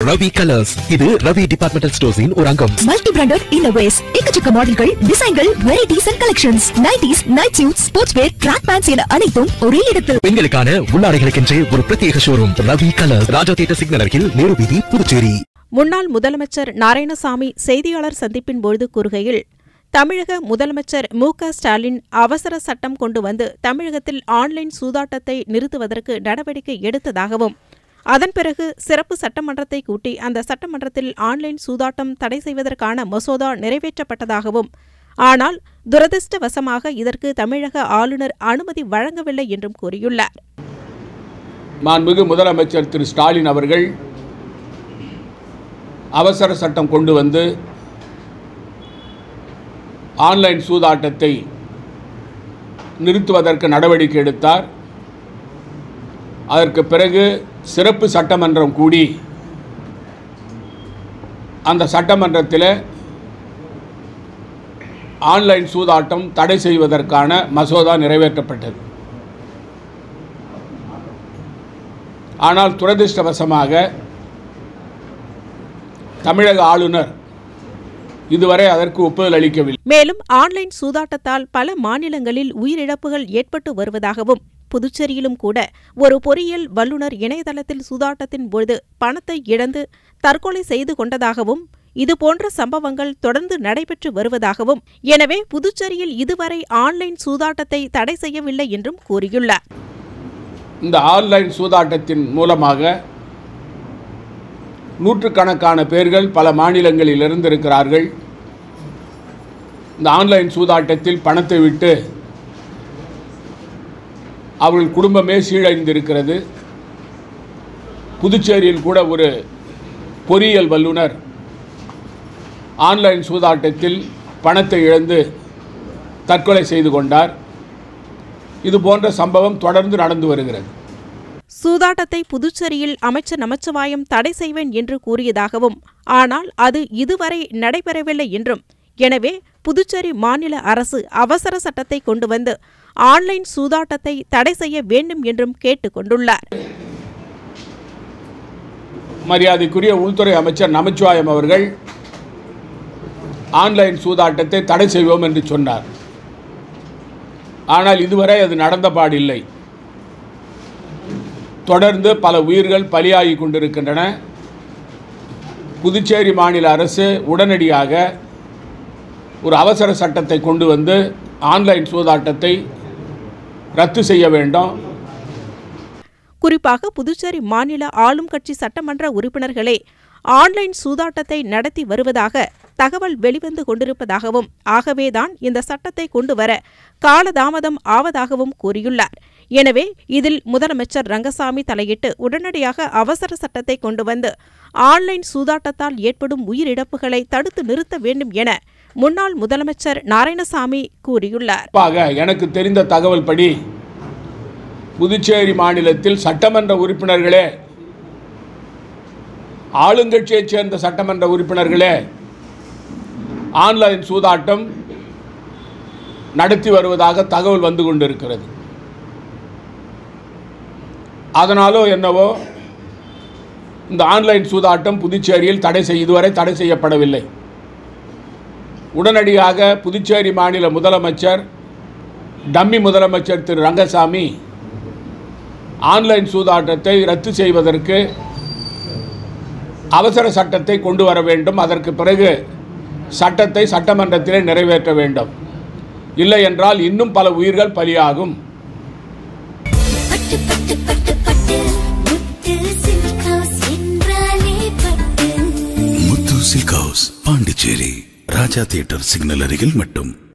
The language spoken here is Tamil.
ரவி கலர்ஸ் இது ரவி டிபார்ட்மெண்டல் ஸ்டோர்ஸின் ஒரு அங்கம் மல்டி பிராண்டட் இன்னோவேஸ் எக்கச்சக்க மாடல்கள் டிசைன்கள் varieties and collections nighties night suit sports wear track pants என அனைத்தும் ஒரே இடத்தில் பெண்களுக்கான உள்ளாடைகளுக்கென்றே ஒரு பிரத்யேக showroom Ravi colours Raja theatre signal அருகில் நேரு வீதி புதுச்சேரி முன்னாள் முதலமைச்சர் நாராயணசாமி செய்தியாளர் சந்திப்பின் பொழுது கூறுகையில் தமிழக முதலமைச்சர் மு க ஸ்டாலின் அவசர சட்டம் கொண்டு வந்து தமிழகத்தில் ஆன்லைன் சூதாட்டத்தை நிறுத்துவதற்கு நடவடிக்கை எடுத்ததாகவும் அதன் பிறகு சிறப்பு சட்டமன்றத்தை கூட்டி அந்த சட்டமன்றத்தில் ஆன்லைன் சூதாட்டம் தடை செய்வதற்கான மசோதா நிறைவேற்றப்பட்டதாகவும் ஆனால் துரதிருஷ்டவசமாக இதற்கு தமிழக ஆளுநர் அனுமதி வழங்கவில்லை என்றும் கூறியுள்ளார் மாண்புமிகு முதலமைச்சர் திரு ஸ்டாலின் அவர்கள் அவசர சட்டம் கொண்டு வந்து ஆன்லைன் சூதாட்டத்தை நிறுத்துவதற்கு நடவடிக்கை எடுத்தார் அதற்கு பிறகு சிறப்பு சட்டமன்றம் கூடி அந்த சட்டமன்றத்தில் ஆன்லைன் சூதாட்டம் தடை செய்வதற்கான மசோதா நிறைவேற்றப்பட்டது ஆனால் துரதிர்ஷ்டவசமாக தமிழக ஆளுநர் இதுவரை அதற்கு ஒப்புதல் அளிக்கவில்லை மேலும் ஆன்லைன் சூதாட்டத்தால் பல மாநிலங்களில் உயிரிழப்புகள் ஏற்பட்டு வருவதாகவும் புதுச்சேரியிலும் கூட ஒரு பொறியியல் வல்லுநர் இணையதளத்தில் சூதாட்டத்தின் பொழுது பணத்தை இழந்து தற்கொலை செய்து கொண்டதாகவும் இதுபோன்ற சம்பவங்கள் தொடர்ந்து நடைபெற்று வருவதாகவும் எனவே புதுச்சேரியில் இதுவரை ஆன்லைன் சூதாட்டத்தை தடை செய்யவில்லை என்றும் கூறியுள்ளார் இந்த ஆன்லைன் சூதாட்டத்தின் மூலமாக நூற்றுக்கணக்கான பேர்கள் பல மாநிலங்களில் இருந்திருக்கிறார்கள் இந்த ஆன்லைன் சூதாட்டத்தில் பணத்தை விட்டு அவர்கள் குடும்பமே சீழழிந்திருக்கிறது புதுச்சேரியில் கூட ஒரு பொறியியல் வல்லுனர் ஆன்லைன் சூதாட்டத்தில் பணத்தை இழந்து தற்கொலை செய்து கொண்டார் இது போன்ற சம்பவம் தொடர்ந்து நடந்து வருகிறது சூதாட்டத்தை புதுச்சேரியில் அமைச்சர் நமச்சிவாயம் தடை செய்வேன் என்று கூறியதாகவும் ஆனால் அது இதுவரை நடைபெறவில்லை என்றும் எனவே புதுச்சேரி மாநில அரசு அவசர சட்டத்தை கொண்டு வந்து ஆன்லைன் சூதாட்டத்தை தடை செய்ய வேண்டும் என்றும் கேட்டுக் கொண்டுள்ளார் மரியாதைக்குரிய உள்துறை அமைச்சர் நமச்சிவாயம் அவர்கள் ஆன்லைன் சூதாட்டத்தை தடை செய்வோம் என்று சொன்னார் ஆனால் இதுவரை அது நடந்தபாடில்லை தொடர்ந்து பல உயிர்கள் பலியாகி கொண்டிருக்கின்றன புதுச்சேரி மாநில அரசு உடனடியாக ஒரு அவசர சட்டத்தை கொண்டு வந்து ஆன்லைன் சூதாட்டத்தை ரத்து செய்ய வேண்டும் குறிப்பாக புதுச்சேரி மாநில ஆளும் கட்சி சட்டமன்ற உறுப்பினர்களே ஆன்லைன் சூதாட்டத்தை நடத்தி வருவதாக தகவல் வெளிவந்து கொண்டிருப்பதாகவும் ஆகவேதான் இந்த சட்டத்தை கொண்டுவர காலதாமதம் ஆவதாகவும் கூறியுள்ளார் எனவே இதில் முதலமைச்சர் ரங்கசாமி தலையிட்டு உடனடியாக அவசர சட்டத்தை கொண்டு வந்து ஆன்லைன் சூதாட்டத்தால் ஏற்படும் உயிரிழப்புகளை தடுத்து நிறுத்த வேண்டும் என முன்னாள் முதலமைச்சர் நாராயணசாமி கூறியுள்ளார் குறிப்பாக எனக்கு தெரிந்த தகவல் படி புதுச்சேரி மாநிலத்தில் சட்டமன்ற உறுப்பினர்களே ஆளுங்கட்சியைச் சேர்ந்த சட்டமன்ற உறுப்பினர்களே ஆன்லைன் சூதாட்டம் நடத்தி வருவதாக தகவல் வந்து கொண்டிருக்கிறது அதனாலோ என்னவோ இந்த ஆன்லைன் சூதாட்டம் புதுச்சேரியில் தடை செய் இதுவரை தடை செய்யப்படவில்லை உடனடியாக புதுச்சேரி மாநில முதலமைச்சர் டம்மி முதலமைச்சர் திரு ரங்கசாமி ஆன்லைன் சூதாட்டத்தை ரத்து செய்வதற்கு அவசர சட்டத்தை கொண்டு வர வேண்டும் அதற்கு பிறகு சட்டத்தை சட்டமன்றத்திலே நிறைவேற்ற வேண்டும் இல்லை என்றால் இன்னும் பல உயிர்கள் பலியாகும் பட்டு பட்டு பட்டு பட்டு முத்து சில்க் ஹவுஸ் என்றாலே Pattu Muthu silk house Pondicherry Raja theatre signal அருகில் மட்டும்